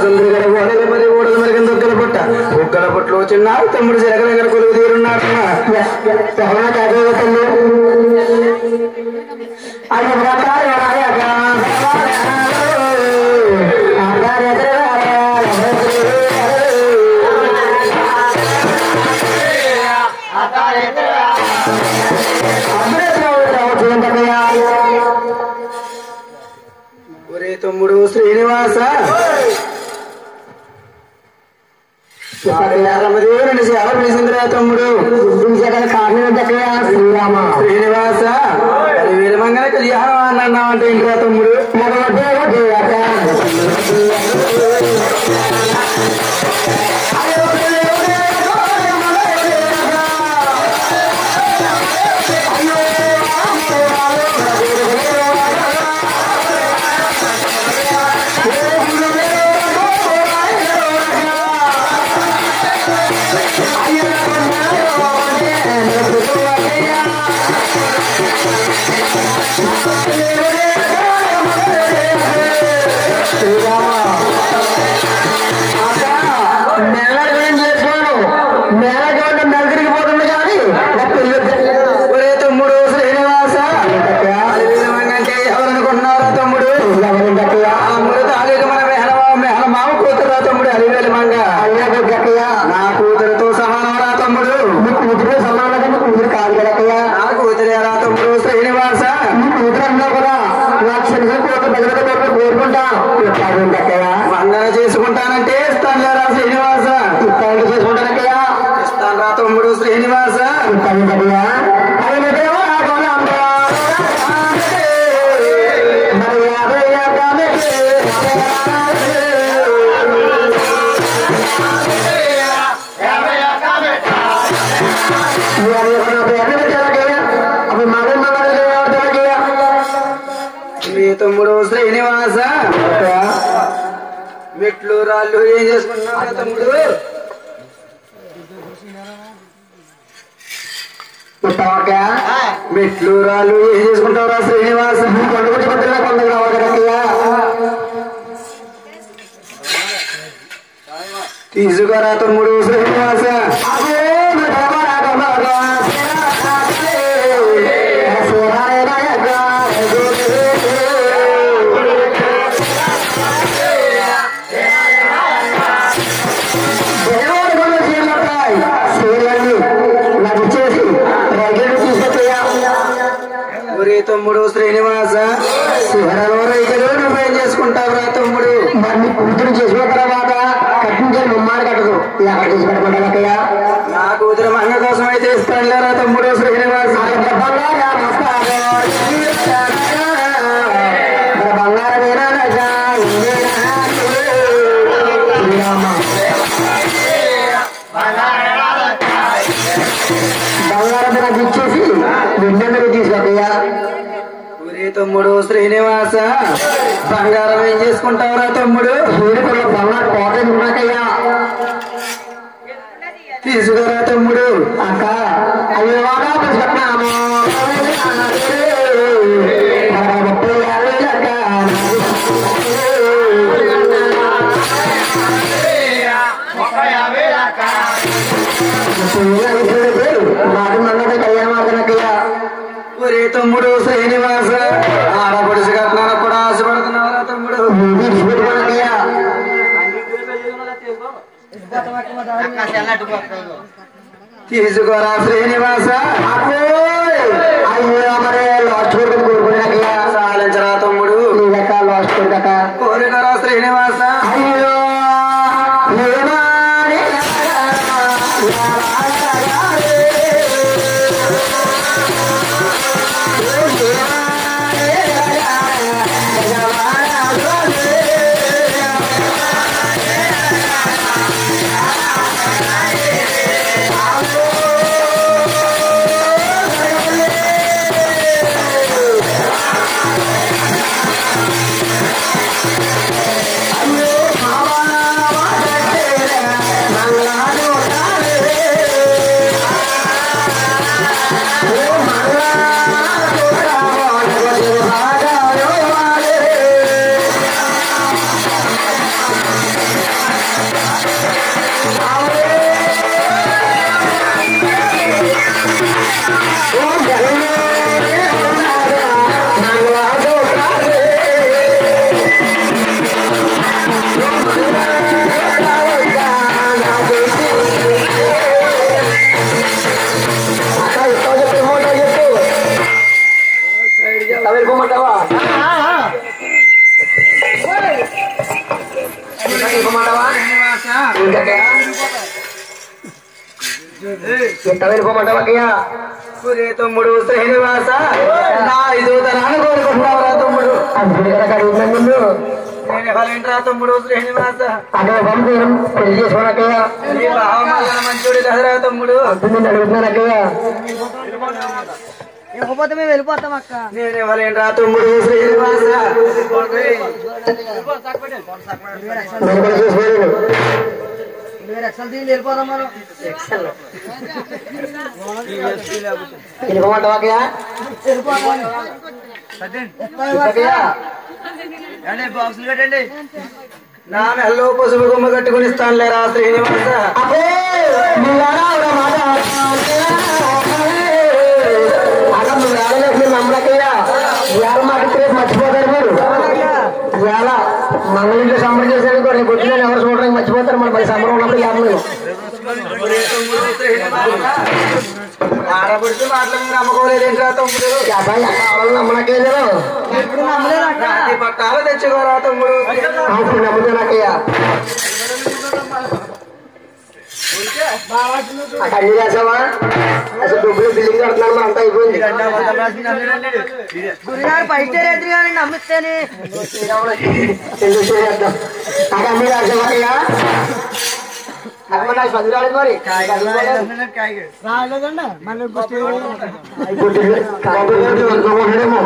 సుందరి గడ ఓడల మరి ఓడల మరి కింద ఒక్కల పుట్ట ఒక్కల పుట్టలో చిన్న తమ్ముడు జరగల దగ్గర కొలువు తీరున్నాడు ఎవరైనా కాకపోతుంది అది వ్రతాలు ఎవరాయగా? ఆధార్ ఎదురుగారా? ఒరే తమ్ముడు శ్రీనివాస రమదేవుని సేవ పిలిచిందిరా తమ్ముడు కారణం శ్రీరామ శ్రీనివాస పదివేల మంగళ కళ్యాణం అని అన్నావంటే ఇంట్రా తమ్ముడు ఒరే తమ్ముడు శ్రీనివాస పదివేల మంగ అంటే ఎవరనుకుంటున్నారా తమ్ముడు తమ్ముడు తాలూకు మన మేహలమా మేహలమామ కూతురా తమ్ముడు అలివేలు మంగ నా కూతురుతో సమానరా తమ్ముడు కూతురు సమానం కూతురు కాదు కదక్కయ్యా నా కూతురేరా తమ్ముడు శ్రీనివాస కూతురు అన్నా కూడా లక్షణంగా కూతురు దగ్గర కోరుకుంటా వందన చేసుకుంటానంటే ఇస్తాను లేరా శ్రీనివాస ఇస్తాను చేసుకుంటానక్కయ్యా ఇస్తాను రా తమ్ముడు శ్రీనివాస ఇస్తాను కదయ్యా మరి యాభై యాభై మీ తమ్ముడు శ్రీనివాస మెట్లు రాళ్ళు ఏం చేసుకున్నావు తమ్ముడు మెట్లు రాళ్ళు ఏం చేసుకుంటావురా శ్రీనివాస కొండగుడి పత్రిక కొండకు రావాలి కదయ్యా తీసుకురా తమ్ముడు శ్రీనివాస ఒరే తమ్ముడు శ్రీనివాస శివరాలో రైతులు నువ్వేం చేసుకుంటావురా తమ్ముడు మరి నీ కూతురు చేసుకున్న తర్వాత కట్టించాలి బొమ్మాలు కట్టదు ఎక్కడ చేసి పెట్టుకుంటా నా కూతురు మంగ కోసం అయితే ఇస్తానులేరా తమ్ముడు శ్రీనివాస బంగారం నాకు ఇచ్చేసి నిన్నెందుకు తీసుకొక్కయ్యా ఒరే తమ్ముడు శ్రీనివాస బంగారం ఏం చేసుకుంటావురా తమ్ముడు సూర్యుడు బంగారు కోట ఉన్నాకయ్యా తీసుకురా తమ్ముడు అక్క అయ్యో చెప్పినాము ముప్పై యాభై లెక్క ఒరే తమ్ముడు శ్రీనివాస ఆడపడుచు కట్నాలకు కూడా ఆశపడుతున్నారా తమ్ముడు తీసుకోరా శ్రీనివాస అయ్యో మరి లాస్ట్ వరకు కోరుకున్నాకయ్యా సాధించరా తమ్ముడు నీ లెక్క లాస్ట్ వరకు కోరుకరా శ్రీనివాస అయ్యో ఎంత వెళ్ళిపోమంటావా ఒరే తమ్ముడు శ్రీనివాస నా ఐదో తరాన్ని కోరుకుంటున్నావురా తమ్ముడు అందుకే కదా అడుగుతున్నాను నిన్ను నేను ఎవరేంట్రా తమ్ముడు శ్రీనివాస అదే పంపేరం పెళ్లి చేసుకోనక్కయ్యా నీ బావ మంచోడు కదరా తమ్ముడు నేను అడుగుతున్నాను అక్కయ్య ఇవ్వకపోతే మేము వెళ్ళిపోతాం అక్క నేను ఎవరేంట్రా తమ్ముడు శ్రీనివాస నేను కూడా చూసుకోలేను ఇరవై లక్షలు తీసి వెళ్ళిపోదాం మనం వెళ్ళిపోమంటావా అక్కయ్య వెళ్ళిపోదాం అక్కయ్య బాక్సులు కట్టండి నా మెల్లో పసుపు గుమ్మ కట్టుకుని ఇస్తాను లేరా శ్రీనివాస మర్చిపోతారు మీరు ఇవాళ మంగళింట్లో సంబరం చేశారు కూడా రేపు పొద్దున్న ఎవరు చూడడానికి మర్చిపోతారు మన పది సంబరం ఉన్నప్పుడు యాభై ఆడపడితే మాటలు మీరు నమ్మకోలేదేంట్రా తమ్ముడు అబ్బాయి ఆడవాళ్ళు నమ్మనకేదో ఇప్పుడు నమ్మలేదు అక్క రాతి పట్టాలు తెచ్చుకోరా తమ్ముడు అప్పుడు నమ్ముతానక్కయ్య అక్కడ అన్ని చేసావా అసలు డబ్బులు బిల్డింగ్ కడుతున్నాను మరి అంతా అయిపోయింది గురిగారు పై స్టేర్ ఎదురు కానీ నమ్మిస్తేనే ఎందుకు చేద్దాం అక్కడ అన్ని చేసావా అక్కడ నాకు పది రాలేదు మరి రాలేదండి మళ్ళీ అనుకోమన్నాడేమో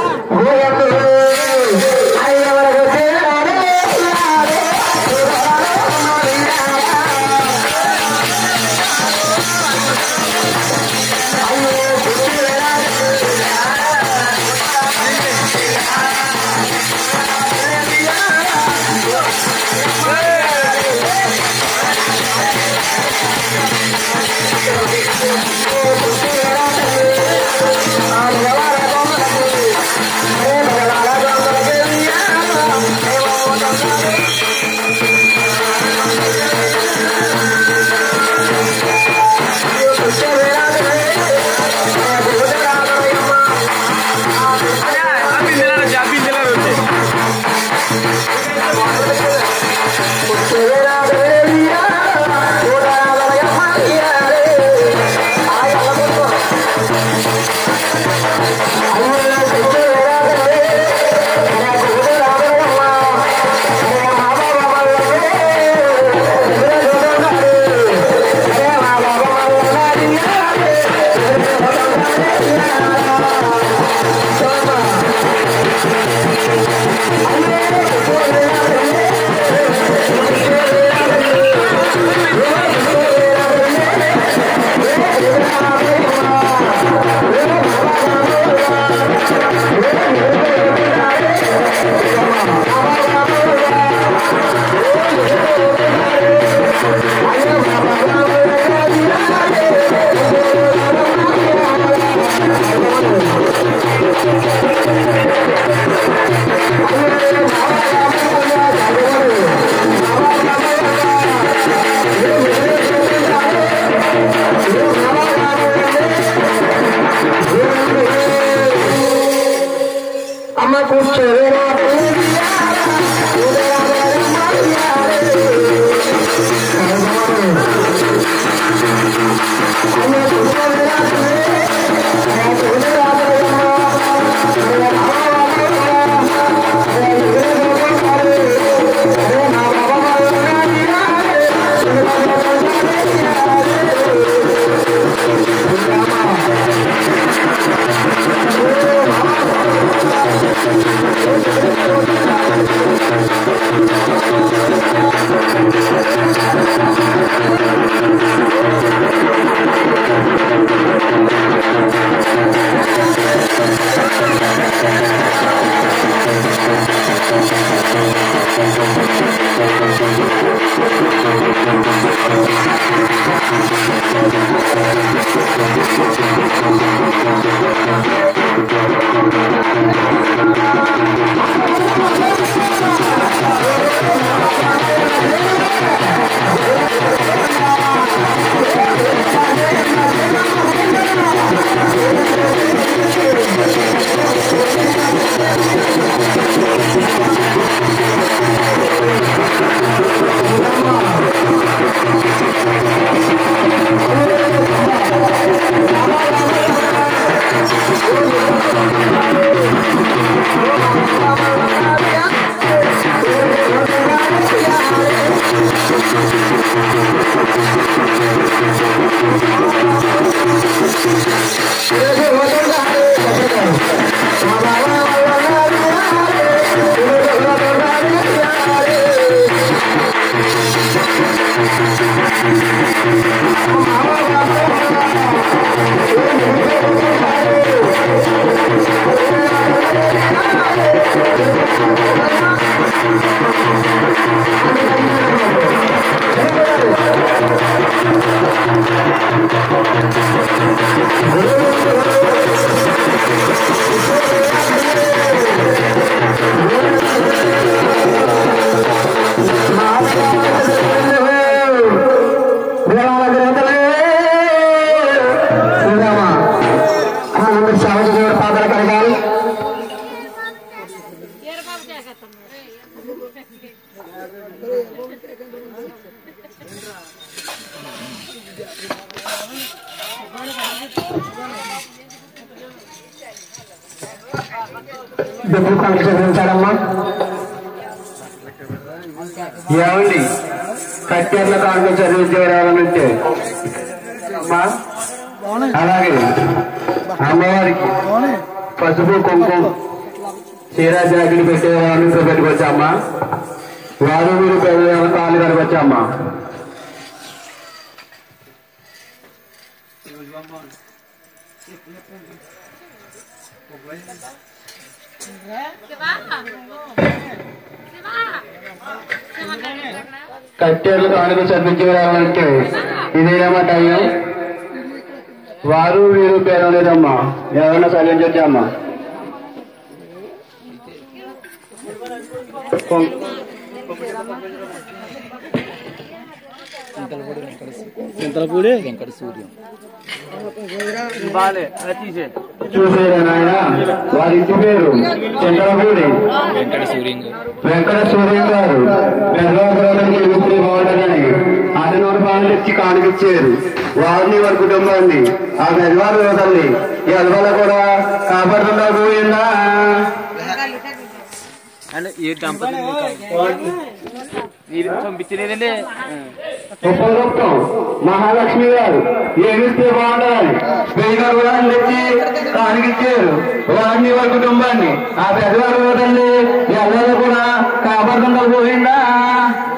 అమ్మ కూర్చోవేరా Thank డబ్బులు కొంత చదివించాడమ్మా ఏమండి కట్టెర్ల కానుక చదివించేవారంటే అమ్మా అలాగే అమ్మవారికి పసుపు కుంకుమ చీర జాకెట్ పెట్టేవాళ్ళని పెట్టుకొచ్చామ్మా వారు మీరు పెద్ద కాళ్ళు కడగొచ్చామ్మా కట్టెలు కానుక చదివించేవారంటే ఇదేమో టైం వారు వీరు పేరు లేదమ్మా ఎవరన్నా చదివించొచ్చమ్మా చింతలపూడి వెంకట సూర్యం చూసేదా నాయన వారి ఇంటి పేరు చంద్రపూడి వెంకట సూర్యం వెంకట సూర్యం గారు పెద్దవాళ్ళకి ఎప్పుడు బాగుంటుందని అది నూరు పాలు తెచ్చి కానిపించారు వారిని వారి కుటుంబాన్ని ఆ పెద్దవాళ్ళు వదల్ని ఈ అలవాళ్ళ కూడా కాపాడుతుందా పోయిందా అంటే ఏ దంపతులు మీరు పంపించలేదండి ఉపయోగం మహాలక్ష్మి గారు ఏమిస్తే బాగుండాలని వెయ్యి నలుగురాలు తెచ్చి కానికిచ్చారు వారిని వారి కుటుంబాన్ని ఆ పెద్దవారు వదల్ని ఈ అల్లాలు కూడా కాపాడుతుందా పోయిందా